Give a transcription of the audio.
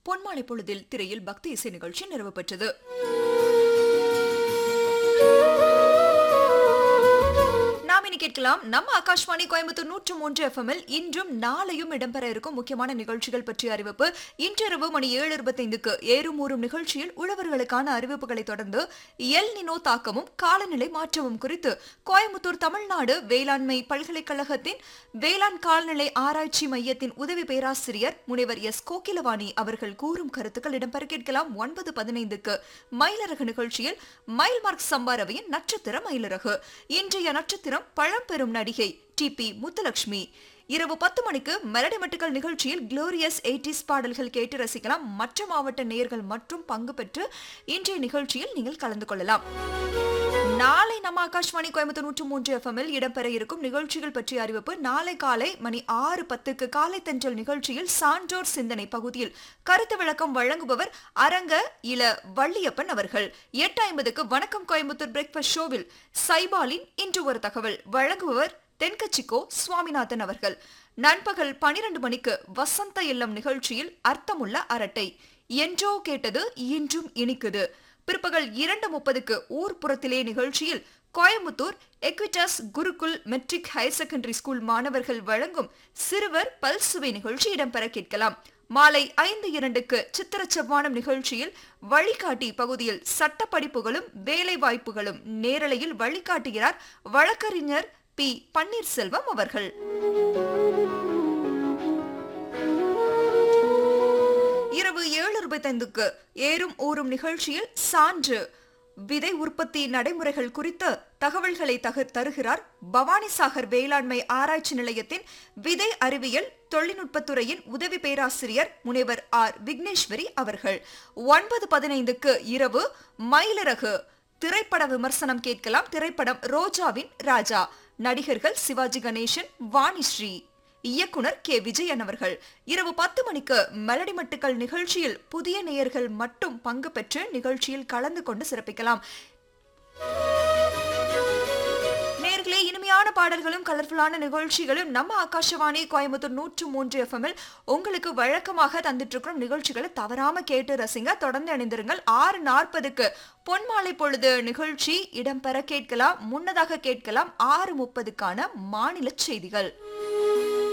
பொன்மாலை பொழுதில் திரையில் பக்தி இசை நிகழ்ச்சி நிறைவு பெற்றது நாம் இனி கேட்கலாம் நம்ம ஆகாஷ்வாணி கோயம்புத்தூர் நூற்று மூன்று எஃப்எம்எல் இன்றும் நாளையும் இடம்பெற இருக்கும் முக்கியமான நிகழ்ச்சிகள் பற்றிய அறிவிப்பு இன்றிரவு மணி ஏழு இருபத்தைந்துக்கு ஏறும் ஊறும் நிகழ்ச்சியில் உழவர்களுக்கான அறிவிப்புகளை தொடர்ந்து எல் நினோ தாக்கமும் காலநிலை மாற்றமும் குறித்து கோயம்புத்தூர் தமிழ்நாடு வேளாண்மை பல்கலைக்கழகத்தின் வேளாண் கால்நிலை ஆராய்ச்சி மையத்தின் உதவி பேராசிரியர் முனைவர் எஸ் கோகிலவாணி அவர்கள் கூறும் கருத்துக்கள் இடம்பெற கேட்கலாம் ஒன்பது பதினைந்துக்கு மயிலரகு நிகழ்ச்சியில் மயில் மார்க் சம்பாரவையின் நட்சத்திர மயிலரகு இன்றைய நட்சத்திரம் பழம்பெரும் நடிகை டி பி முத்துலட்சுமி இரவு பத்து மணிக்கு மெலடி மட்டுக்கள் நிகழ்ச்சியில் குளோரியஸ் எயிட்டிஸ் பாடல்கள் கேட்டு ரசிக்கலாம் மற்ற மாவட்ட நேயர்கள் மற்றும் பங்கு பெற்று இன்றைய நிகழ்ச்சியில் நீங்கள் கலந்து கொள்ளலாம் நாளை நம்ம ஆகாஷ்வாணி கோயம்புத்தூர் நூற்று மூன்று எஃப்எம்மில் இடம்பெற இருக்கும் நிகழ்ச்சிகள் பற்றிய அறிவிப்பு நாளை காலை மணி ஆறு பத்துக்கு காலை தென்றல் நிகழ்ச்சியில் சான்றோர் சிந்தனை பகுதியில் கருத்து விளக்கம் வழங்குபவர் அரங்க இள வள்ளியப்பன் அவர்கள் எட்டு ஐம்பதுக்கு வணக்கம் கோயம்புத்தூர் பிரேக்ஃபாஸ்ட் ஷோவில் சைபாலின் இன்று ஒரு தகவல் வழங்குபவர் தென்கட்சிக்கோ சுவாமிநாதன் அவர்கள் நண்பகல் பனிரெண்டு மணிக்கு வசந்த இல்லம் நிகழ்ச்சியில் அர்த்தமுள்ள அரட்டை என்றோ கேட்டது இன்றும் இனிக்குது பிற்பகல் இரண்டு முப்பதுக்கு ஊர்ப்புறத்திலே நிகழ்ச்சியில் Coimbatore Equitas Gurukul matric higher secondary school மாணவர்கள் வழங்கும் சிறுவர் பல்சுவை நிகழ்ச்சி இடம்பெற கேட்கலாம் மாலை ஐந்து இரண்டுக்கு சித்திர செவ்வானம் நிகழ்ச்சியில் வழிகாட்டி பகுதியில் சட்ட படிப்புகளும் வேலை வாய்ப்புகளும் நேரலையில் வழிகாட்டுகிறார் வழக்கறிஞர் பி பன்னீர்செல்வம் அவர்கள் இரவு ஏழு இருபத்தைந்துக்கு ஏறும் ஊறும் நிகழ்ச்சியில் சான்று விதை உற்பத்தி நடைமுறைகள் குறித்து தகவல்களை தக தருகிறார் பவானிசாகர் வேளாண்மை ஆராய்ச்சி நிலையத்தின் விதை அறிவியல் தொழில்நுட்பத்துறையின் உதவி பேராசிரியர் முனைவர் ஆர் விக்னேஸ்வரி அவர்கள் ஒன்பது பதினைந்துக்கு இரவு மயிலிறகு திரைப்பட விமர்சனம் கேட்கலாம் திரைப்படம் ரோஜாவின் ராஜா நடிகர்கள் சிவாஜி கணேசன் வாணிஸ்ரீ இயக்குனர் கே விஜயன் அவர்கள் இரவு பத்து மணிக்கு மெலடி மட்டுக்கள் நிகழ்ச்சியில் புதிய நேயர்கள் மட்டும் பங்கு பெற்று நிகழ்ச்சியில் கலந்து கொண்டு சிறப்பிக்கலாம் நேர்களே இனிமையான பாடல்களும் கலர்ஃபுல்லான நிகழ்ச்சிகளும் நம்ம ஆகாஷவாணி கோயம்புத்தூர் நூற்று மூன்று எஃப்எம்மில் உங்களுக்கு வழக்கமாக தந்துட்டு இருக்கிற நிகழ்ச்சிகளை தவறாம கேட்டு ரசிங்க தொடர்ந்து இணைந்திருங்கள் ஆறு நாற்பதுக்கு பொன்மாலை பொழுது நிகழ்ச்சி இடம்பெற கேட்கலாம் முன்னதாக கேட்கலாம் ஆறு முப்பதுக்கான மாநில செய்திகள்